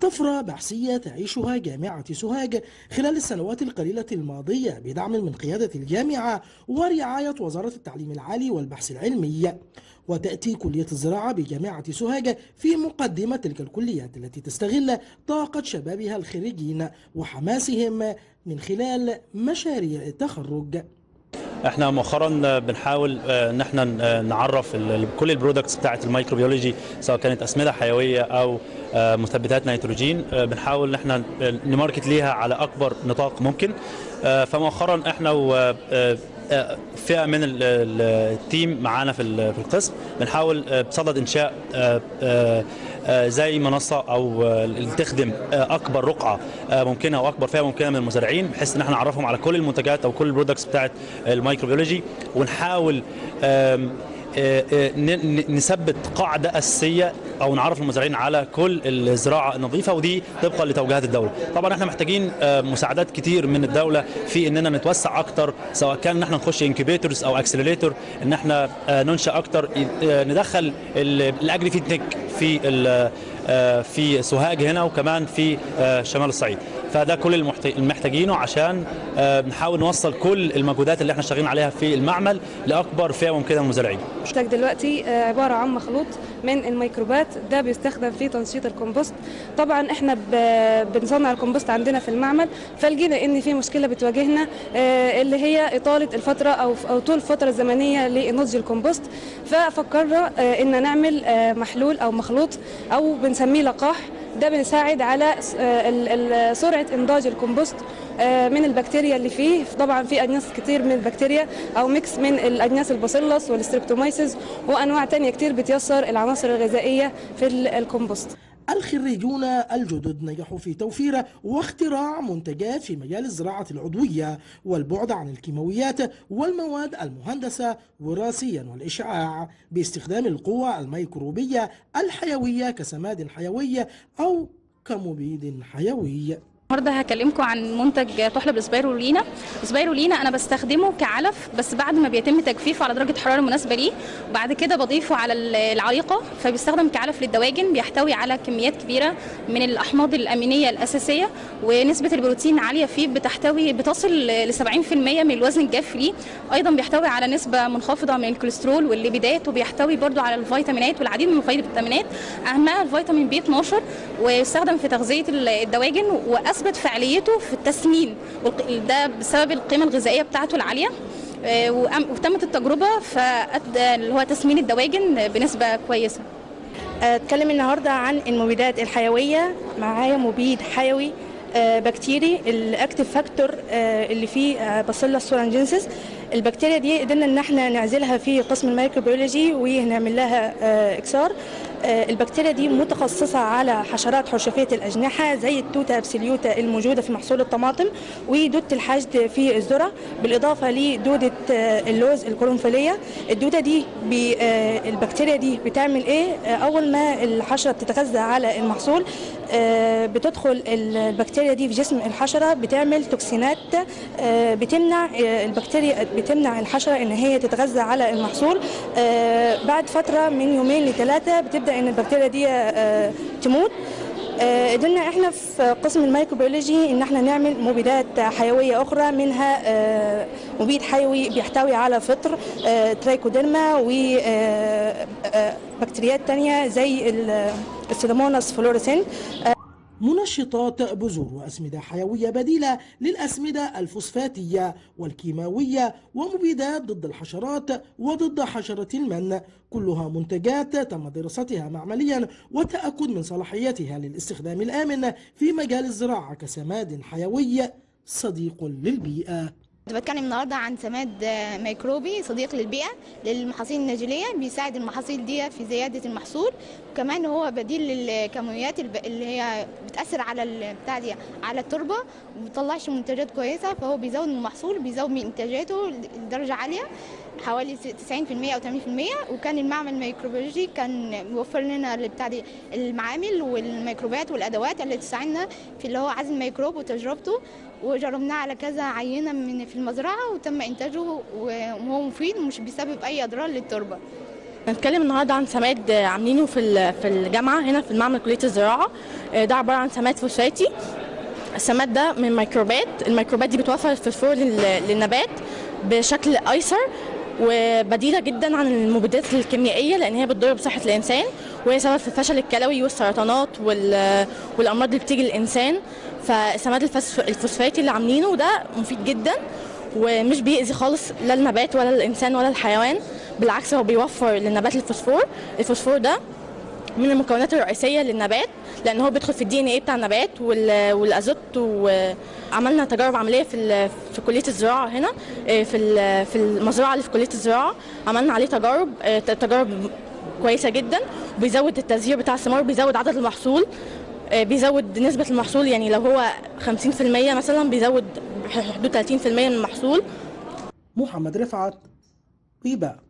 طفرة بحثية تعيشها جامعة سوهاج خلال السنوات القليلة الماضية بدعم من قيادة الجامعة ورعاية وزارة التعليم العالي والبحث العلمي وتأتي كلية الزراعة بجامعة سوهاج في مقدمة تلك الكليات التي تستغل طاقة شبابها الخريجين وحماسهم من خلال مشاريع التخرج احنا مؤخرا بنحاول ان احنا نعرف كل البرودكتس بتاعه الميكروبيولوجي سواء كانت اسمده حيويه او مثبتات نيتروجين بنحاول ان احنا نماركت ليها على اكبر نطاق ممكن فمؤخرا احنا فئه من التيم معانا في القسم بنحاول بصدد انشاء زي منصه او تخدم اكبر رقعه ممكنه واكبر فئه ممكنه من المزارعين بحيث ان احنا نعرفهم على كل المنتجات او كل البرودكتس بتاعه الميكروبيولوجي ونحاول نثبت قاعده اساسيه او نعرف المزارعين على كل الزراعه النظيفه ودي طبقا لتوجيهات الدوله. طبعا احنا محتاجين مساعدات كتير من الدوله في اننا نتوسع اكتر سواء كان ان احنا نخش انكيبيتورز او اكسلريتور ان احنا ننشا اكتر ندخل الاجري فيدتك في في سوهاج هنا وكمان في شمال الصعيد. فده كل المحتاجينه عشان نحاول نوصل كل المجهودات اللي احنا شغالين عليها في المعمل لاكبر فئه ممكنه من المزارعين. المنتج دلوقتي عباره عن مخلوط من الميكروبات ده بيستخدم في تنشيط الكمبوست طبعا احنا بنصنع الكمبوست عندنا في المعمل فلقينا ان في مشكله بتواجهنا اللي هي اطاله الفتره او او طول الفتره الزمنيه لنضج الكمبوست ففكرنا ان نعمل محلول او مخلوط او بنسميه لقاح ده بيساعد على سرعه انضاج الكمبوست من البكتيريا اللي فيه طبعا في اجناس كتير من البكتيريا او ميكس من الاجناس الباسيلس والستريبتومايسيس وانواع تانية كتير بتيسر العناصر الغذائيه في الكمبوست الخريجون الجدد نجحوا في توفير واختراع منتجات في مجال الزراعة العضوية والبعد عن الكيماويات والمواد المهندسة وراثيا والإشعاع باستخدام القوى الميكروبية الحيوية كسماد حيوي أو كمبيد حيوي النهارده هكلمكم عن منتج تحلب السبايرولينا السبايرولينا انا بستخدمه كعلف بس بعد ما بيتم تجفيفه على درجه حراره مناسبه ليه وبعد كده بضيفه على العليقه فبيستخدم كعلف للدواجن بيحتوي على كميات كبيره من الاحماض الامينيه الاساسيه ونسبه البروتين عاليه فيه بتحتوي بتصل ل 70% من الوزن الجاف ليه ايضا بيحتوي على نسبه منخفضه من الكوليسترول والليبيدات وبيحتوي برضو على الفيتامينات والعديد من الفيتامينات اهمها الفيتامين بي 12 ويستخدم في تغذيه الدواجن واثبت فعاليته في التسمين ده بسبب القيمه الغذائيه بتاعته العاليه وتمت التجربه فادى اللي هو تسمين الدواجن بنسبه كويسه اتكلم النهارده عن المبيدات الحيويه معايا مبيد حيوي بكتيري الاكتيف فاكتور اللي فيه باسيلس سورانجينسيس البكتيريا دي قدرنا ان احنا نعزلها في قسم الميكروبيولوجي ونعمل لها اكسار البكتيريا دي متخصصة على حشرات حرشفية الأجنحة زي التوتا أبسليوتا الموجودة في محصول الطماطم ودودة الحشد في الذرة بالإضافة لدودة اللوز القرنفلية الدودة دي البكتيريا دي بتعمل إيه أول ما الحشرة بتتغذى على المحصول بتدخل البكتيريا دي في جسم الحشرة بتعمل توكسينات بتمنع البكتيريا بتمنع الحشرة إن هي تتغذى على المحصول بعد فترة من يومين لثلاثة بتبدأ ان البكتيريا دي تموت قدرنا احنا في قسم الميكروبيولوجي ان احنا نعمل مبيدات حيويه اخرى منها مبيد حيوي بيحتوي على فطر ترايكوديرما وبكتيريات تانية زي السيداموناس فلوريسنت منشطات بذور وأسمدة حيوية بديلة للأسمدة الفوسفاتية والكيماوية ومبيدات ضد الحشرات وضد حشرة المن كلها منتجات تم دراستها معمليا وتأكد من صلاحيتها للاستخدام الآمن في مجال الزراعة كسماد حيوي صديق للبيئة بتكلم النهارده عن سماد ميكروبي صديق للبيئه للمحاصيل النجيليه بيساعد المحاصيل دي في زياده المحصول وكمان هو بديل للكيماويات اللي هي بتاثر على بتاع دي على التربه وما بتطلعش منتجات كويسه فهو بيزود من المحصول بيزود من انتاجاته لدرجه عاليه حوالي 90% او 80% وكان المعمل الميكروبيولوجي كان موفر لنا بتاع دي المعامل والميكروبات والادوات اللي تساعدنا في اللي هو عزل الميكروب وتجربته وجربناه على كذا عينه من في المزرعه وتم انتاجه وهو مفيد ومش بيسبب اي اضرار للتربه هنتكلم النهارده عن سماد آه، عاملينه في ال- في الجامعه هنا في المعمل كليه الزراعه آه، ده عباره عن سماد فوسفاتي السماد ده من ميكروبات الميكروبات دي بتوفر الفوسفور لل- للنبات بشكل ايسر وبديله جدا عن المبيدات الكيميائيه لان هي بتضر بصحه الانسان وهي سبب في الفشل الكلوي والسرطانات وال- والامراض اللي بتيجي للانسان فالسماد الفسف- الفوسفاتي اللي عاملينه ده مفيد جدا ومش بيأذي خالص لا النبات ولا الانسان ولا الحيوان بالعكس هو بيوفر للنبات الفوسفور الفوسفور ده من المكونات الرئيسيه للنبات لان هو بيدخل في الدي ان ايه بتاع النبات وال- والازوت وعملنا تجارب عمليه في ال- في كليه الزراعه هنا آه، في ال- في المزرعه اللي في كليه الزراعه عملنا عليه تجارب آه، تجارب كويسه جدا وبيزود التزهير بتاع الثمار بيزود عدد المحصول آه، بيزود نسبه المحصول يعني لو هو 50% مثلا بيزود حدود 30% من المحصول محمد رفعت ويبقى